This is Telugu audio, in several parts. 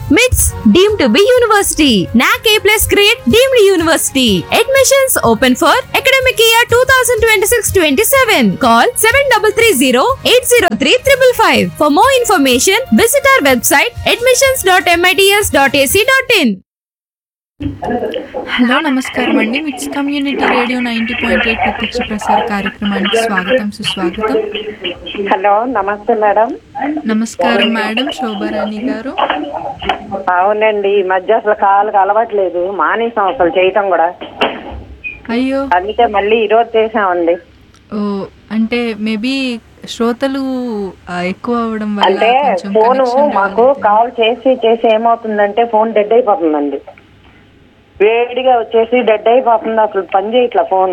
MITS deemed to be university. NAC A plus grade deemed university. Admissions open for academic year 2026-27. Call 7330-803-555. For more information, visit our website admissions.mits.ac.in. Hello నమస్కారం అండి MITS community radio ninety point eight ప్రత్యక్ష ప్రసార కార్యక్రమానికి స్వాగతం సుస్వాగతం హలో నమస్తే మేడం నమస్కారం మేడం శోభారాణి గారు అవునండి ఈ మధ్య అసలు కాళ్ళకి అలవాట్లేదు మానేసాం అసలు చేయటం కూడా అయ్యో అందుకే మళ్ళీ ఈరోజు చేసామండి ఓ అంటే మేబీ శ్రోతలు ఆ, ఎక్కువ అవడం వల్ల అంటే కొంచెం ఫోను connection మాకు రాలేదు. కాల్ చేసి చేసి ఏమవుతుందంటే ఫోన్ డెడ్ అయిపోతుందండి వేడిగా వచ్చేసి డెడ్ అయిపోతుంది అసలు పని చేయట్లా ఫోను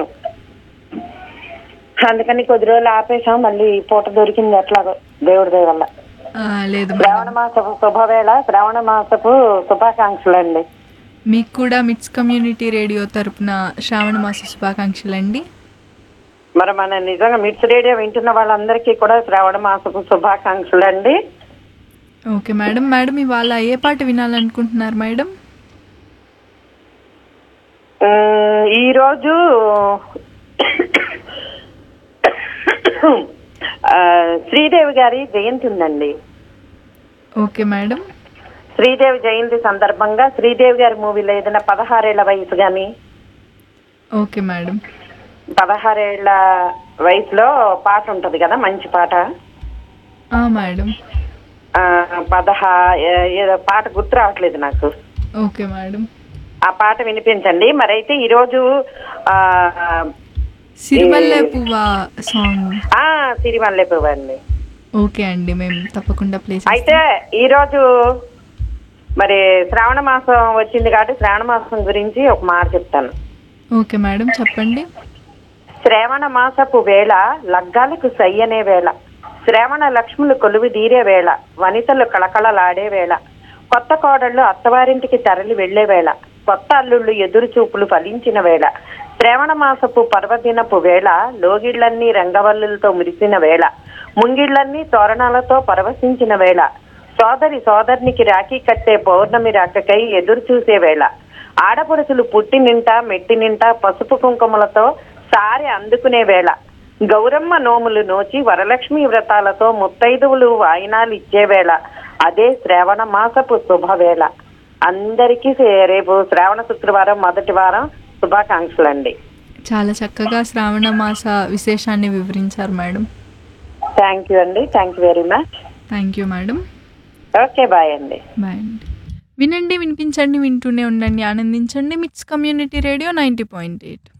అందుకని కొద్ది రోజులు ఆపేసాం మళ్ళీ ఈ పూట దొరికింది ఎట్లాగో దేవుడి దయ వల్ల ఆ, లేదు శ్రావణ మేడం మాసపు శుభవేళ శ్రావణ మాసపు శుభాకాంక్షలు అండి మీకు కూడా మిట్స్ కమ్యూనిటీ రేడియో తరపున శ్రావణ మాస శుభాకాంక్షలు అండి మరి మన నిజంగా మిట్స్ రేడియో వింటున్న వాళ్ళందరికీ కూడా శ్రావణ మాసపు శుభాకాంక్షలు అండి ఓకే మేడం మేడం ఇవాళ ఏ పాట వినాలనుకుంటున్నారు మేడం ఉమ్, ఈరోజు ఆ, శ్రీదేవి గారి జయంతి ఉందండి ఓకే మేడం శ్రీదేవి జయంతి సందర్భంగా శ్రీదేవి గారి మూవీలో ఏదైనా పదహారేళ్ల వయసు కానీ ఓకే మేడం పదహారేళ్ల వయసులో పాట ఉంటది కదా మంచి పాట ఆ, మేడం ఆ, పదహా ఏ- ఏదో పాట గుర్తు రావట్లేదు నాకు ఓకే మేడం ఆ పాట వినిపించండి మరైతే ఈరోజు ఆ సిరిమల్లె పువ్వ సాంగ్ ఆ సిరిమల్లె పువ్వు అండి ఓకే అండి మేము తప్పకుండా ప్లే అయితే ఈరోజు మరి శ్రావణ మాసం వచ్చింది కాబట్టి శ్రావణ మాసం గురించి ఒక మాట చెప్తాను ఓకే మేడం చెప్పండి శ్రావణ మాసపు వేళ లగ్గాలకు సయ్యనే వేళ శ్రావణ లక్ష్ములు కొలువి తీరే వేళ వనితలు కళకళలాడే వేళ కొత్త కోడళ్ళు అత్తవారింటికి తరలి వెళ్లే వేళ కొత్త అల్లుళ్ళు ఎదురు చూపులు ఫలించిన వేళ శ్రావణ మాసపు పర్వదినపు వేళ లోగిళ్లన్నీ రంగవల్లులతో మురిసిన వేళ ముంగిళ్లన్నీ తోరణాలతో పరవశించిన వేళ సోదరి సోదరునికి రాఖీ కట్టే పౌర్ణమి రాకకై ఎదురు చూసే వేళ ఆడపడుచులు పుట్టి నింట మెట్టి నింట పసుపు కుంకుమలతో సారి అందుకునే వేళ గౌరమ్మ నోములు నోచి వరలక్ష్మి వ్రతాలతో ముత్తైదువులు వాయినాలు ఇచ్చే వేళ అదే శ్రావణ మాసపు శుభవేళ అందరికీ సే- రేపు శ్రావణ శుక్రవారం మొదటి వారం శుభాకాంక్షలు అండి చాలా చక్కగా శ్రావణ మాస విశేషాన్ని వివరించారు మేడం థ్యాంక్ యూ అండి thank you very much thank you madam okay bye అండి బాయ్ అండి వినండి వినిపించండి వింటూనే ఉండండి ఆనందించండి MITS community radio ninety point eight